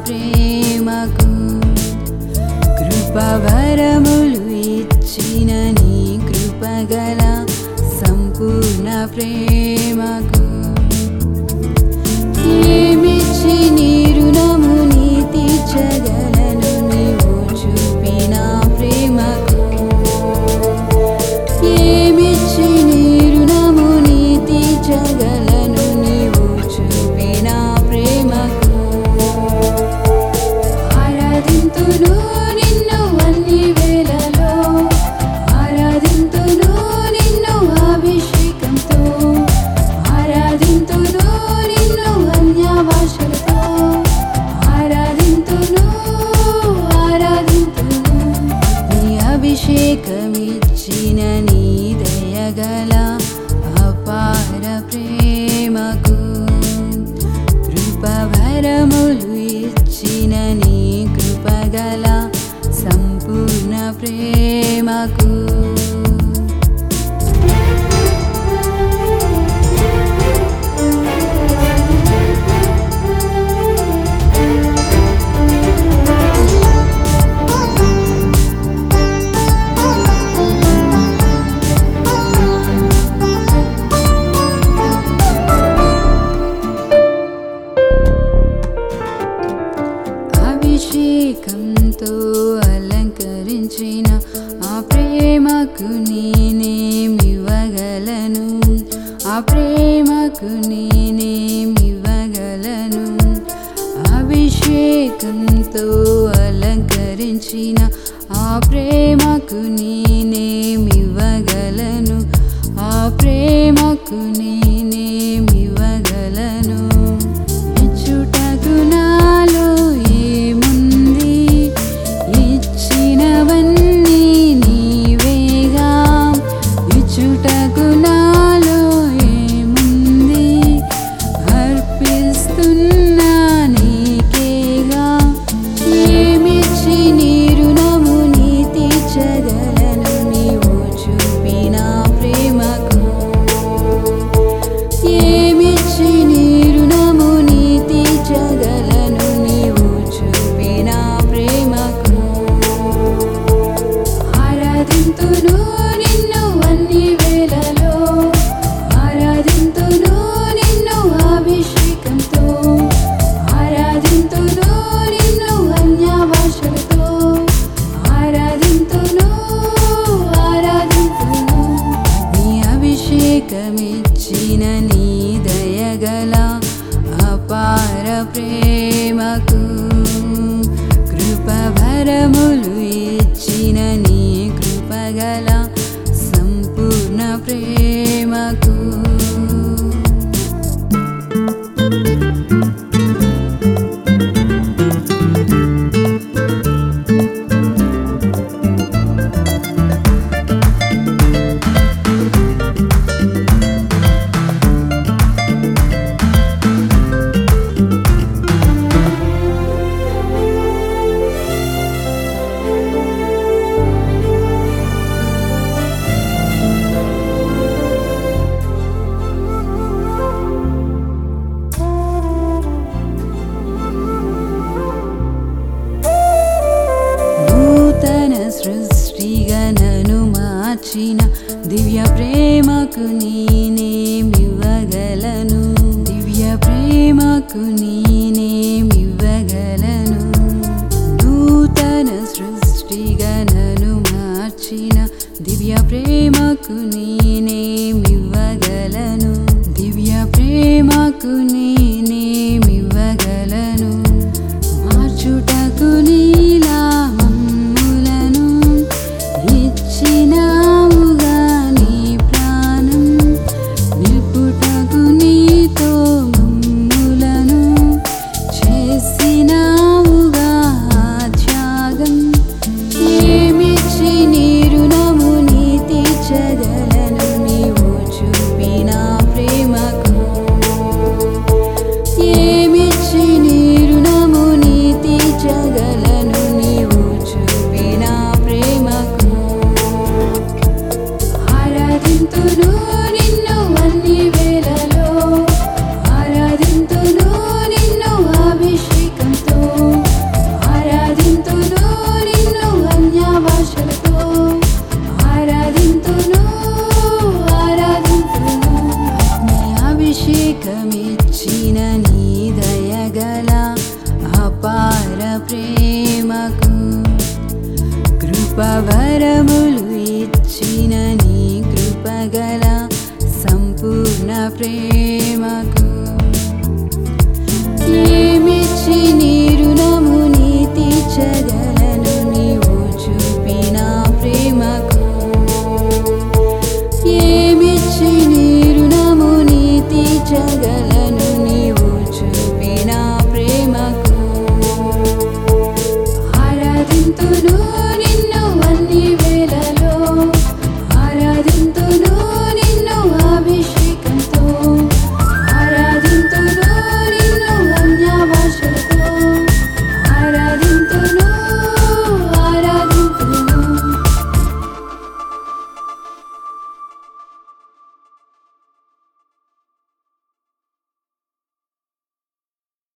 ప్రేమకు కృపవరములు ఇచ్చిన నీ కృపగల సంపూర్ణ ప్రేమకు ఏమిచ్చి నీ రుణము నీ తీర్చగలను నీవు చూపిన ప్రేమకు ఏమిచ్చి నీ రుణము నీ తీర్చగలను నీవు చూపిన ప్రేమకు ఆరాధింతును నిన్ను అన్ని వేళలో ఆరాధింతును నిన్ను అభిషేకంతో ఆరాధింతును నిన్ను అన్య భాషలతో ఆరాధింతును ఆరాధింతును నీ అభిషేకమిచ్చిన నీ దయగల అపార ప్రేమకు కృపభరములు ఇచ్చిన నీ కృపగల సంపూర్ణ ప్రేమకు అభిషేకంతో అలంకరించిన ఆ ప్రేమకు నేనేమివ్వగలను ఆ ప్రేమకు నేనేమివ్వగలను అభిషేకంతో అలంకరించిన ఆ ప్రేమకు నేనేమివ్వగలను ఆ ప్రేమకు నేనేమివ్వగలను ఇచ్చుటకు నాలో ఏముంది ఇచ్చినవన్నీ నీవేగా ఇచ్చుటకు నాలో ఏముంది అర్పిస్తున్నా నీకేగా ఏమిచ్చి నీ రుణము నీ తీర్చగలను నీవు చూపిన ప్రేమకు ఏమిచ్చి నీ రుణము నీ తీర్చగలను నీవు చూపిన ప్రేమకు ఆరాధింతును నిన్ను అన్ని వేళలో ఆరాధింతును నిన్ను అభిషేకంతో ఆరాధింతును నిన్ను అన్య భాషలతో ఆరాధింతును ఆరాధింతును నీ అభిషేకమిచ్చిన నీ దయగల అపార ప్రేమకు కృపభరములు ఇచ్చిన నీ కృపగల సంపూర్ణ ప్రేమకు నూతన సృష్టిగా నన్ను మార్చిన దివ్య ప్రేమకు నేనేమివ్వగలను దివ్య ప్రేమకు నేనేమివ్వగలను నూతన సృష్టిగా నన్ను మార్చిన దివ్య ప్రేమకు నేనేమివ్వగలను దివ్య ప్రేమకు